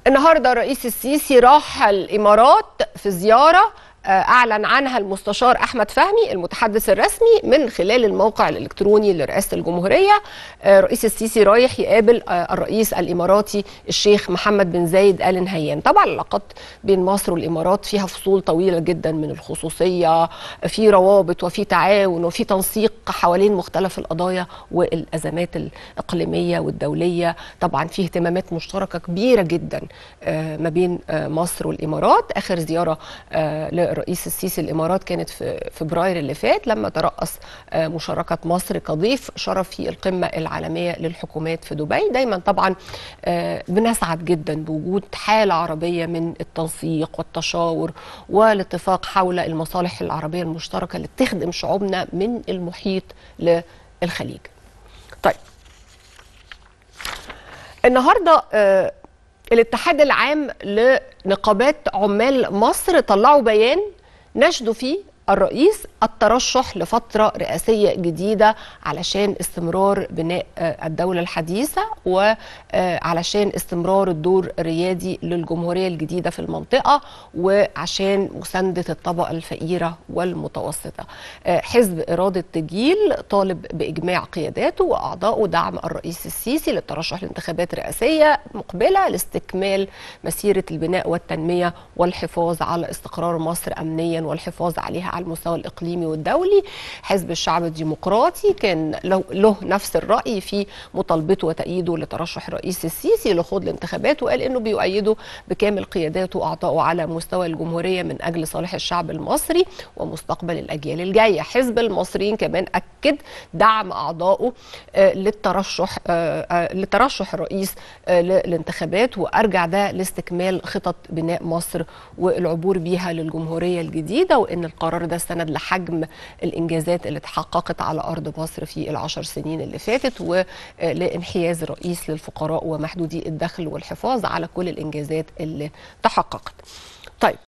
النهارده الرئيس السيسي راح الامارات في زياره اعلن عنها المستشار احمد فهمي المتحدث الرسمي من خلال الموقع الالكتروني لرئاسه الجمهوريه رئيس السيسي رايح يقابل الرئيس الاماراتي الشيخ محمد بن زايد ال نهيان طبعا العلاقات بين مصر والامارات فيها فصول طويله جدا من الخصوصيه في روابط وفي تعاون وفي تنسيق حوالين مختلف القضايا والازمات الاقليميه والدوليه طبعا في اهتمامات مشتركه كبيره جدا ما بين مصر والامارات اخر زياره الرئيس السيسي الامارات كانت في فبراير اللي فات لما ترأس مشاركه مصر كضيف شرف في القمه العالميه للحكومات في دبي دايما طبعا بنسعد جدا بوجود حاله عربيه من التنسيق والتشاور والاتفاق حول المصالح العربيه المشتركه اللي بتخدم شعوبنا من المحيط للخليج. طيب النهارده الاتحاد العام لنقابات عمال مصر طلعوا بيان نشدوا فيه الرئيس الترشح لفترة رئاسية جديدة علشان استمرار بناء الدولة الحديثة وعلشان استمرار الدور الريادي للجمهورية الجديدة في المنطقة وعشان مساندة الطبقة الفقيرة والمتوسطة حزب إرادة تجيل طالب بإجماع قياداته وأعضائه دعم الرئيس السيسي للترشح لانتخابات رئاسية مقبلة لاستكمال مسيرة البناء والتنمية والحفاظ على استقرار مصر أمنيا والحفاظ عليها على المستوى الاقليمي والدولي حزب الشعب الديمقراطي كان له نفس الراي في مطالبته وتأييده لترشح الرئيس السيسي لخوض الانتخابات وقال انه بيؤيده بكامل قياداته واعضائه على مستوى الجمهوريه من اجل صالح الشعب المصري ومستقبل الاجيال الجايه حزب المصريين كمان اكد دعم اعضائه للترشح لترشح الرئيس للانتخابات وارجع ده لاستكمال خطط بناء مصر والعبور بيها للجمهوريه الجديده وان القرار ده استند لحجم الانجازات اللي اتحققت على ارض مصر في العشر سنين اللي فاتت ولانحياز الرئيس للفقراء ومحدودي الدخل والحفاظ على كل الانجازات اللي تحققت. طيب